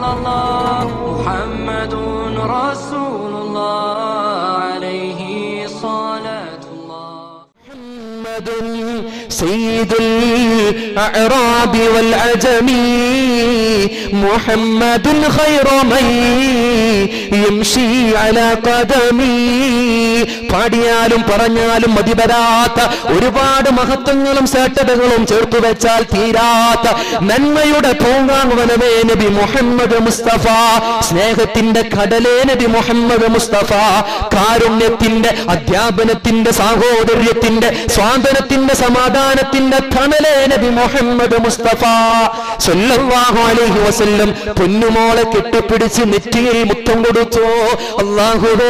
الله محمد رسول الله عليه صلاة الله محمد سيد الأعراب والعجم محمد خير من يمشي على قدمي പാടിയാലും പറഞ്ഞാലും മതിവരാത്ത ഒരുപാട് മഹത്വങ്ങളും സേട്ടതകളും ചേർത്തു വെച്ചാൽ തീരാത്ത നന്മയുടെ പൂങ്കാങ്കുവനവേ നബി മുഹമ്മദ് മുസ്തഫ സ്നേഹത്തിന്റെ കടലേ നബി മുഹമ്മദ് മുസ്തഫ കാരുണ്യത്തിന്റെ അധ്യാപനത്തിന്റെ സാഹോദര്യത്തിന്റെ സ്വാതന്ത്ര്യത്തിന്റെ സമാധാനത്തിന്റെ തണലേ നബി മുഹമ്മദ് മുസ്തഫ സല്ലല്ലാഹു അലൈഹി വസല്ലം പൊന്നുമോളെ കെട്ടിപ്പിടിച്ച് നെറ്റിയിൽ മുത്തം കൊടുത്തു അല്ലാഹുവേ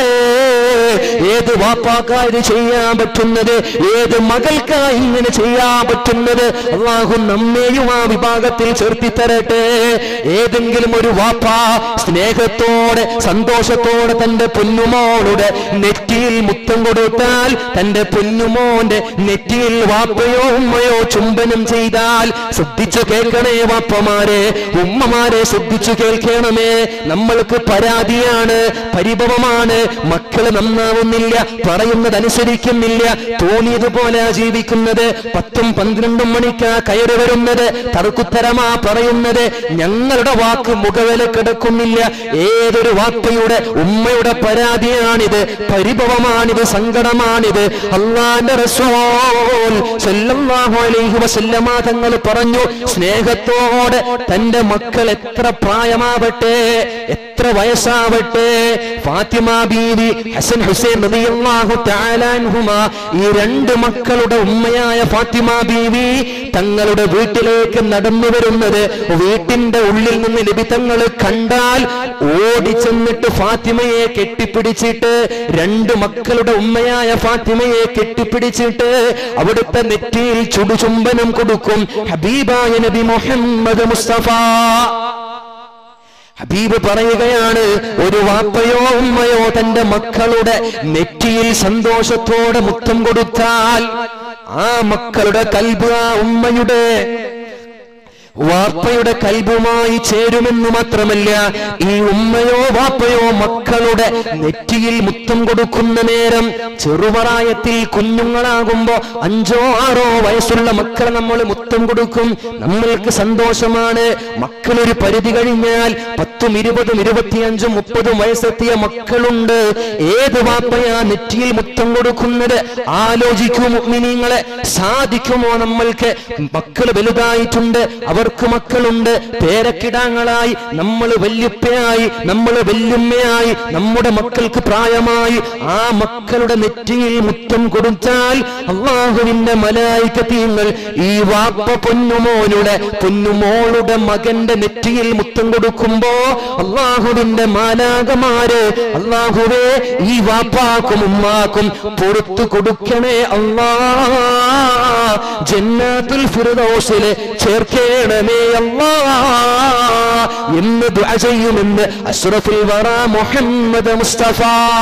ഏത് വാപ്പാക്കാ ഇത് ചെയ്യാൻ പറ്റുന്നത് ഏത് മകൾക്കായി ഇങ്ങനെ ചെയ്യാൻ പറ്റുന്നത് അള്ളാഹു നമ്മെയും ആ വിഭാഗത്തിൽ ചേർത്തി തരട്ടെ ഏതെങ്കിലും ഒരു വാപ്പ സ്നേഹത്തോടെ സന്തോഷത്തോടെ തന്റെ പൊന്നുമോളുടെ നെറ്റിയിൽ മുത്തം കൊടുത്താൽ തന്റെ പൊന്നുമോന്റെ നെറ്റിയിൽ വാപ്പയോ ഉമ്മയോ ചുംബനം ചെയ്താൽ ശ്രദ്ധിച്ചു കേൾക്കണേ വാപ്പമാരെ ഉമ്മമാരെ ശ്രദ്ധിച്ചു കേൾക്കണമേ നമ്മൾക്ക് പരാതിയാണ് പരിഭവമാണ് മക്കള് നന്നാവുന്നില്ല പറയുന്നത് അനുസരിക്കുന്നില്ല തോന്നിയതുപോലെ ജീവിക്കുന്നത് പത്തും പന്ത്രണ്ടും മണിക്കാ കയറി വരുന്നത് തർക്കുത്തരമാ പറയുന്നത് ഞങ്ങളുടെ വാക്ക് മുഖവില കിടക്കുന്നില്ല ഏതൊരു വാപ്പയുടെ ഉമ്മയുടെ പരാതിയാണിത് പരിഭവമാണിത് സങ്കടമാണിത് അള്ളാന്റെ റസൂൽ സല്ലല്ലാഹു അലൈഹി വസല്ലമ തങ്ങൾ പറഞ്ഞു സ്നേഹത്തോടെ തന്റെ മക്കൾ എത്ര പ്രായമാവട്ടെ എത്ര വയസ്സാവട്ടെ ഫാത്തിമ ബീവി ഹസൻ ഹുസൈൻ റളിയല്ലാഹു തആല അൻഹുമാ ഈ രണ്ട് മക്കളുടെ ഉമ്മയായ ഫാത്തിമ ബീവി തങ്ങളുടെ വീട്ടിലേക്ക് നടന്നു വരുന്നത് വീട്ടിന്റെ ഉള്ളിൽ നിന്ന് നബി തങ്ങൾ കണ്ടാൽ ഓടി ചെന്നിട്ട് ഫാത്തിമയെ കെട്ടിപ്പിടിച്ചിട്ട് രണ്ട് മക്കളുടെ ഉമ്മയായ ഫാത്തിമയെ കെട്ടിപ്പിടിച്ചിട്ട് അവിടുത്തെ നെറ്റിയിൽ ചുടുചുംബനം കൊടുക്കും ഹബീബായ നബി മുഹമ്മദ് മുസ്തഫ ഹബീബ് പറയുകയാണ് ഒരു വാപ്പയോ ഉമ്മയോ തന്റെ മക്കളുടെ നെറ്റിയിൽ സന്തോഷത്തോടെ മുത്തം കൊടുത്താൽ ആ മക്കളുടെ കൽബ് ആ ഉമ്മയുടെ വാപ്പയുടെ കൽബുമായി ചേരുമെന്ന് മാത്രമല്ല ഈ ഉമ്മയോ വാപ്പയോ മക്കളുടെ നെറ്റിയിൽ മുത്തം കൊടുക്കുന്ന നേരം ചെറുപറായത്തിൽ കുഞ്ഞുങ്ങളാകുമ്പോ അഞ്ചോ ആറോ വയസ്സുള്ള മക്കളെ നമ്മൾ മുത്തം കൊടുക്കും നമ്മൾക്ക് സന്തോഷമാണ് മക്കളൊരു പരിധി കഴിഞ്ഞാൽ പത്തും ഇരുപതും ഇരുപത്തിയഞ്ചും മുപ്പതും വയസ്സെത്തിയ മക്കളുണ്ട് ഏത് വാപ്പയാ നെറ്റിയിൽ മുത്തം കൊടുക്കുന്നത് ആലോചിക്കൂ മുഗ്മിനീങ്ങളെ സാധിക്കുമോ നമ്മൾക്ക് മക്കൾ വലുതായിട്ടുണ്ട് അവർക്ക് മക്കളുണ്ട് പേരക്കിടാങ്ങളായി നമ്മൾ വല്യപ്പയായി നമ്മൾ വല്യമ്മയായി നമ്മുടെ മക്കൾക്ക് പ്രായമായി ആ മക്കളുടെ നെറ്റിയിൽ മുത്തം കൊടുത്താൽ അള്ളാഹുവിന്റെ മലായിക്കത്തീങ്ങൾ ഈ വാപ്പ പൊന്നുമോനുടെ പൊന്നുമോളുടെ മകന്റെ നെറ്റിയിൽ മുത്തം കൊടുക്കുമ്പോ അള്ളാഹുവിന്റെ മാലാകമാര് അള്ളാഹുവേ ഈ വാപ്പാക്കും ഉമ്മാക്കും പൊറത്തു കൊടുക്കണേ അള്ളാ ജന്നാത്തുൽ ഫിർദൗസിലെ ചേർക്കേണമേ അല്ലാ എന്ന് ദുആ ചെയ്യുമെന്ന് അഷ്റഫുൽ വറ മുഹമ്മദ് മുസ്തഫ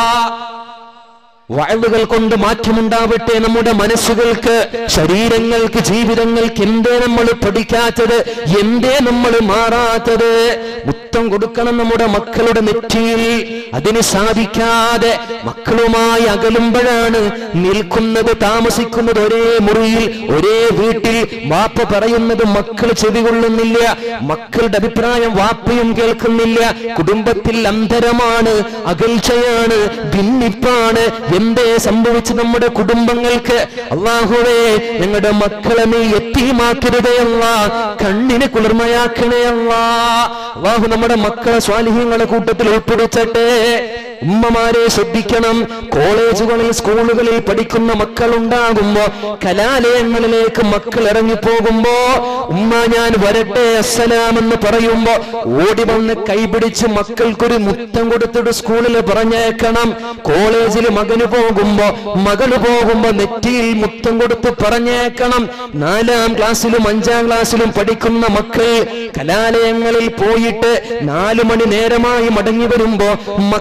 വഴവുകൾ കൊണ്ട് മാറ്റമുണ്ടാവട്ടെ നമ്മുടെ മനസ്സുകൾക്ക് ശരീരങ്ങൾക്ക് ജീവിതങ്ങൾക്ക് എന്തേ നമ്മൾ പഠിക്കാത്തത് എന്തേ നമ്മൾ മാറാത്തത് മുത്തം കൊടുക്കണം നമ്മുടെ മക്കളുടെ നെറ്റിയിൽ അതിന് സാധിക്കാതെ മക്കളുമായി അകലുമ്പോഴാണ് നിൽക്കുന്നത് താമസിക്കുന്നത് ഒരേ മുറിയിൽ ഒരേ വീട്ടിൽ വാപ്പ പറയുന്നത് മക്കൾ ചെവികൊള്ളുന്നില്ല മക്കളുടെ അഭിപ്രായം വാപ്പയും കേൾക്കുന്നില്ല കുടുംബത്തിൽ അന്തരമാണ് അകൽച്ചയാണ് ഭിന്നിപ്പാണ് എന്തേ സംഭവിച്ചു നമ്മുടെ കുടുംബങ്ങൾക്ക് അള്ളാഹുവേ ഞങ്ങളുടെ മക്കളെ നീ എത്തിമാക്കരുതേ അല്ല കണ്ണിന് കുളിർമയാക്കണേ അല്ല അള്ളാഹു നമ്മുടെ മക്കളെ സ്വാലിഹ്യങ്ങളെ കൂട്ടത്തിൽ ഉൾപ്പെടുത്തട്ടെ ഉമ്മമാരെ ശ്രദ്ധിക്കണം കോളേജുകളിൽ സ്കൂളുകളിൽ പഠിക്കുന്ന മക്കൾ ഉണ്ടാകുമ്പോ കലാലയങ്ങളിലേക്ക് മക്കൾ ഇറങ്ങിപ്പോകുമ്പോ ഉമ്മ ഞാൻ വരട്ടെ അസ്സലാമെന്ന് പറയുമ്പോ ഓടി വന്ന് കൈപിടിച്ച് മക്കൾക്കൊരു മുത്തം കൊടുത്തിട്ട് സ്കൂളിൽ പറഞ്ഞേക്കണം കോളേജിൽ മകന് പോകുമ്പോ മകള് പോകുമ്പോ നെറ്റിയിൽ മുത്തം കൊടുത്ത് പറഞ്ഞേക്കണം നാലാം ക്ലാസ്സിലും അഞ്ചാം ക്ലാസ്സിലും പഠിക്കുന്ന മക്കൾ കലാലയങ്ങളിൽ പോയിട്ട് നാലു മണി നേരമായി മടങ്ങി വരുമ്പോ മക്കളെ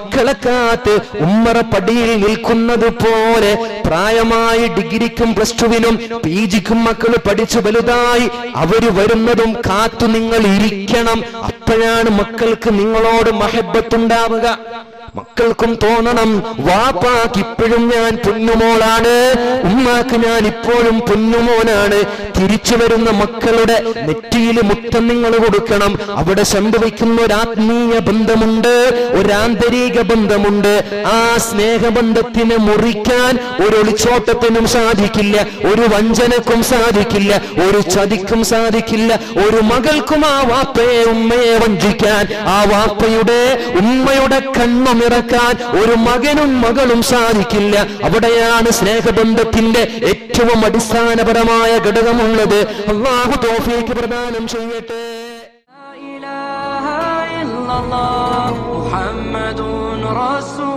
റക്കാത്ത് ഉമ്മറ പടിയിൽ നിൽക്കുന്നത് പോലെ പ്രായമായി ഡിഗ്രിക്കും പ്ലസ് ടുവിനും പി ജിക്കും മക്കൾ പഠിച്ചു വലുതായി അവര് വരുന്നതും കാത്തു നിങ്ങൾ ഇരിക്കണം അപ്പോഴാണ് മക്കൾക്ക് നിങ്ങളോട് മഹബത്തുണ്ടാവുക മക്കൾക്കും തോന്നണം വാപ്പാക്ക് ഇപ്പോഴും ഞാൻ പൊന്നുമോളാണ് ഉമ്മാക്ക് ഞാൻ ഇപ്പോഴും പൊന്നുമോനാണ് തിരിച്ചു വരുന്ന മക്കളുടെ നെറ്റിയിൽ മുത്തം നിങ്ങൾ കൊടുക്കണം അവിടെ സംഭവിക്കുന്ന ഒരു ആത്മീയ ബന്ധമുണ്ട് ഒരു ആന്തരിക ബന്ധമുണ്ട് ആ സ്നേഹബന്ധത്തിനെ മുറിക്കാൻ ഒരു ഒളിച്ചോട്ടത്തിനും സാധിക്കില്ല ഒരു വഞ്ചനക്കും സാധിക്കില്ല ഒരു ചതിക്കും സാധിക്കില്ല ഒരു മകൾക്കും ആ വാപ്പയെ ഉമ്മയെ വഞ്ചിക്കാൻ ആ വാപ്പയുടെ ഉമ്മയുടെ കണ്ണുമിറക്കാൻ ഒരു മകനും മകളും സാധിക്കില്ല അവിടെയാണ് സ്നേഹബന്ധത്തിന്റെ ഏറ്റവും അടിസ്ഥാനപരമായ ഘടകമുള്ളത് അള്ളാഹു തോഫീക്ക് പ്രദാനം ചെയ്യട്ടെ لا إله إلا الله محمد رسول